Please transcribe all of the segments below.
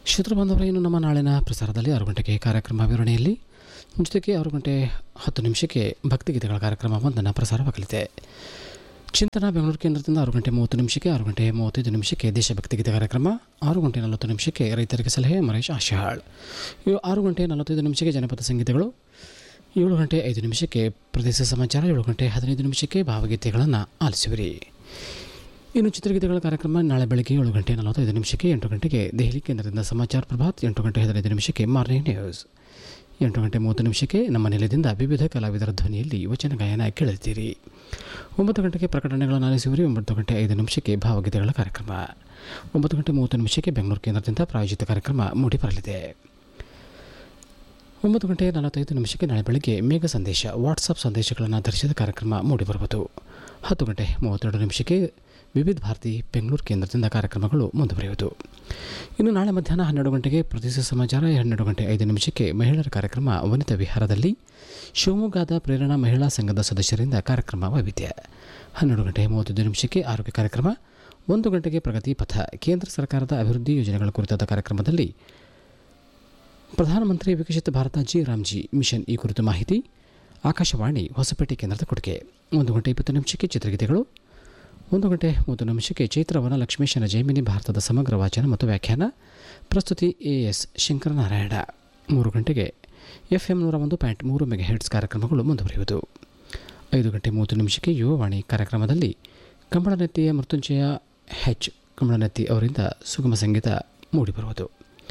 ಶ್ರೋತೃ ಬಾಂಧವರೇ ಇನ್ನು ನಮ್ಮ ನಾಳಿನ ಪ್ರಸಾರದಲ್ಲಿ ಆರು ಗಂಟೆಗೆ ಕಾರ್ಯಕ್ರಮ ವಿವರಣೆಯಲ್ಲಿ ಜೊತೆಗೆ ಆರು ಗಂಟೆ ಹತ್ತು ನಿಮಿಷಕ್ಕೆ ಭಕ್ತಿಗೀತೆಗಳ ಕಾರ್ಯಕ್ರಮ ಒಂದನ್ನು ಪ್ರಸಾರವಾಗಲಿದೆ ಚಿಂತನ ಬೆಂಗಳೂರು ಕೇಂದ್ರದಿಂದ ಆರು ಗಂಟೆ ಮೂವತ್ತು ನಿಮಿಷಕ್ಕೆ ಆರು ಗಂಟೆ ಮೂವತ್ತೈದು ನಿಮಿಷಕ್ಕೆ ದೇಶಭಕ್ತಿ ಗೀತೆ ಕಾರ್ಯಕ್ರಮ ಆರು ಗಂಟೆ ನಲವತ್ತು ನಿಮಿಷಕ್ಕೆ ರೈತರಿಗೆ ಸಲಹೆ ಮರೇಶ್ ಆಶಾಳ್ ಇವು ಆರು ಗಂಟೆ ನಲವತ್ತೈದು ನಿಮಿಷಕ್ಕೆ ಜನಪದ ಸಂಗೀತಗಳು ಏಳು ಗಂಟೆ ಐದು ನಿಮಿಷಕ್ಕೆ ಪ್ರದೇಶ ಸಮಾಚಾರ ಏಳು ಗಂಟೆ ಹದಿನೈದು ನಿಮಿಷಕ್ಕೆ ಭಾವಗೀತೆಗಳನ್ನು ಆಲಿಸುವಿರಿ ಇನ್ನು ಚಿತ್ರಗೀತೆಗಳ ಕಾರ್ಯಕ್ರಮ ನಾಳೆ ಬೆಳಗ್ಗೆ ಏಳು ಗಂಟೆ ನಲವತ್ತೈದು ನಿಮಿಷಕ್ಕೆ ಎಂಟು ಗಂಟೆಗೆ ದೆಹಲಿ ಕೇಂದ್ರದಿಂದ ಸಮಾಚಾರ ಪ್ರಭಾತ್ ಎಂಟು ಗಂಟೆ ಹದಿನೈದು ನಿಮಿಷಕ್ಕೆ ಮಾರ್ನಿಂಗ್ ನ್ಯೂಸ್ ಎಂಟು ಗಂಟೆ ಮೂವತ್ತು ನಿಮಿಷಕ್ಕೆ ನಮ್ಮ ನೆಲೆಯಿಂದ ವಿವಿಧ ಕಲಾವಿದರ ಧ್ವನಿಯಲ್ಲಿ ವಚನ ಗಾಯನ ಕೇಳುತ್ತೀರಿ ಒಂಬತ್ತು ಗಂಟೆಗೆ ಪ್ರಕಟಣೆಗಳನ್ನು ಆಲಿಸುವರಿ ಒಂಬತ್ತು ಗಂಟೆ ಐದು ನಿಮಿಷಕ್ಕೆ ಭಾವಗೀತೆಗಳ ಕಾರ್ಯಕ್ರಮ ಒಂಬತ್ತು ಗಂಟೆ ಮೂವತ್ತು ನಿಮಿಷಕ್ಕೆ ಬೆಂಗಳೂರು ಕೇಂದ್ರದಿಂದ ಪ್ರಾಯೋಜಿತ ಕಾರ್ಯಕ್ರಮ ಮೂಡಿಬರಲಿದೆ ಒಂಬತ್ತು ಗಂಟೆ ನಲವತ್ತೈದು ನಿಮಿಷಕ್ಕೆ ನಾಳೆ ಬೆಳಗ್ಗೆ ಮೇಘ ಸಂದೇಶ ವಾಟ್ಸಪ್ ಸಂದೇಶಗಳನ್ನು ಆಧರಿಸಿದ ಕಾರ್ಯಕ್ರಮ ಮೂಡಿಬರುವುದು ಹತ್ತು ಗಂಟೆ ಮೂವತ್ತೆರಡು ನಿಮಿಷಕ್ಕೆ ವಿವಿಧ ಭಾರತಿ ಬೆಂಗಳೂರು ಕೇಂದ್ರದಿಂದ ಕಾರ್ಯಕ್ರಮಗಳು ಮುಂದುವರಿಯುವುದು ಇನ್ನು ನಾಳೆ ಮಧ್ಯಾಹ್ನ ಹನ್ನೆರಡು ಗಂಟೆಗೆ ಪ್ರದೇಶ ಸಮಾಚಾರ ಹನ್ನೆರಡು ಗಂಟೆ ಐದು ನಿಮಿಷಕ್ಕೆ ಮಹಿಳೆಯರ ಕಾರ್ಯಕ್ರಮ ವನಿತಾ ವಿಹಾರದಲ್ಲಿ ಶಿವಮೊಗ್ಗದ ಪ್ರೇರಣಾ ಮಹಿಳಾ ಸಂಘದ ಸದಸ್ಯರಿಂದ ಕಾರ್ಯಕ್ರಮ ವೈವಿಧ್ಯ ಹನ್ನೆರಡು ಗಂಟೆ ಮೂವತ್ತೈದು ನಿಮಿಷಕ್ಕೆ ಆರೋಗ್ಯ ಕಾರ್ಯಕ್ರಮ ಒಂದು ಗಂಟೆಗೆ ಪ್ರಗತಿ ಪಥ ಕೇಂದ್ರ ಸರ್ಕಾರದ ಅಭಿವೃದ್ಧಿ ಯೋಜನೆಗಳ ಕುರಿತಾದ ಕಾರ್ಯಕ್ರಮದಲ್ಲಿ ಪ್ರಧಾನಮಂತ್ರಿ Viksit Bharat G RAM G mission ಈ ಕುರಿತು ಮಾಹಿತಿ ಆಕಾಶವಾಣಿ ಹೊಸಪೇಟೆ ಕೇಂದ್ರದ ಕೊಡುಗೆ ಒಂದು ಗಂಟೆ ಇಪ್ಪತ್ತು ನಿಮಿಷಕ್ಕೆ ಚಿತ್ರಗೀತೆಗಳು ಒಂದು ಗಂಟೆ ಮೂವತ್ತು ನಿಮಿಷಕ್ಕೆ ಚೈತ್ರವನ ಲಕ್ಷ್ಮೇಶನ ಜೈಮಿನಿ ಭಾರತದ ಸಮಗ್ರ ವಾಚನ ಮತ್ತು ವ್ಯಾಖ್ಯಾನ ಪ್ರಸ್ತುತಿ ಎ ಎಸ್ ಶಂಕರನಾರಾಯಣ ಮೂರು ಗಂಟೆಗೆ ಎಫ್ ಎಂ ನೂರ ಒಂದು ಪಾಯಿಂಟ್ ಮೂರು ಮೆಗಾ ಹೆಡ್ಸ್ ಕಾರ್ಯಕ್ರಮಗಳು ಮುಂದುವರಿಯುವುದು ಐದು ಗಂಟೆ ಮೂವತ್ತು ನಿಮಿಷಕ್ಕೆ ಯುವವಾಣಿ ಕಾರ್ಯಕ್ರಮದಲ್ಲಿ ಕಂಬಳನೆತ್ತಿಯ ಮೃತ್ಯುಂಜಯ ಹೆಚ್ ಕಂಬಳನೆತ್ತಿ ಅವರಿಂದ ಸುಗಮ ಸಂಗೀತ ಮೂಡಿಬರುವುದು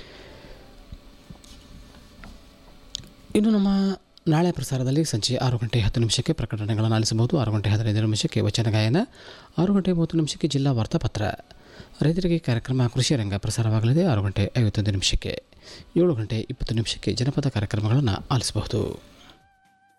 ಇನ್ನು ನಮ್ಮ ನಾಳೆ ಪ್ರಸಾರದಲ್ಲಿ ಸಂಜೆ ಆರು ಗಂಟೆ ಹತ್ತು ನಿಮಿಷಕ್ಕೆ ಪ್ರಕಟಣೆಗಳನ್ನು ಆಲಿಸಬಹುದು ಆರು ಗಂಟೆ ಹದಿನೈದು ನಿಮಿಷಕ್ಕೆ ವಚನ ಗಾಯನ ಆರು ಗಂಟೆ ಮೂವತ್ತು ನಿಮಿಷಕ್ಕೆ ಜಿಲ್ಲಾ ವಾರ್ತಾಪತ್ರ ರೈತರಿಗೆ ಕಾರ್ಯಕ್ರಮ ಕೃಷಿ ರಂಗ ಪ್ರಸಾರವಾಗಲಿದೆ ಆರು ಗಂಟೆ ಐವತ್ತೊಂದು ನಿಮಿಷಕ್ಕೆ ಏಳು ಗಂಟೆ ಇಪ್ಪತ್ತು ನಿಮಿಷಕ್ಕೆ ಜನಪದ ಕಾರ್ಯಕ್ರಮಗಳನ್ನು ಆಲಿಸಬಹುದು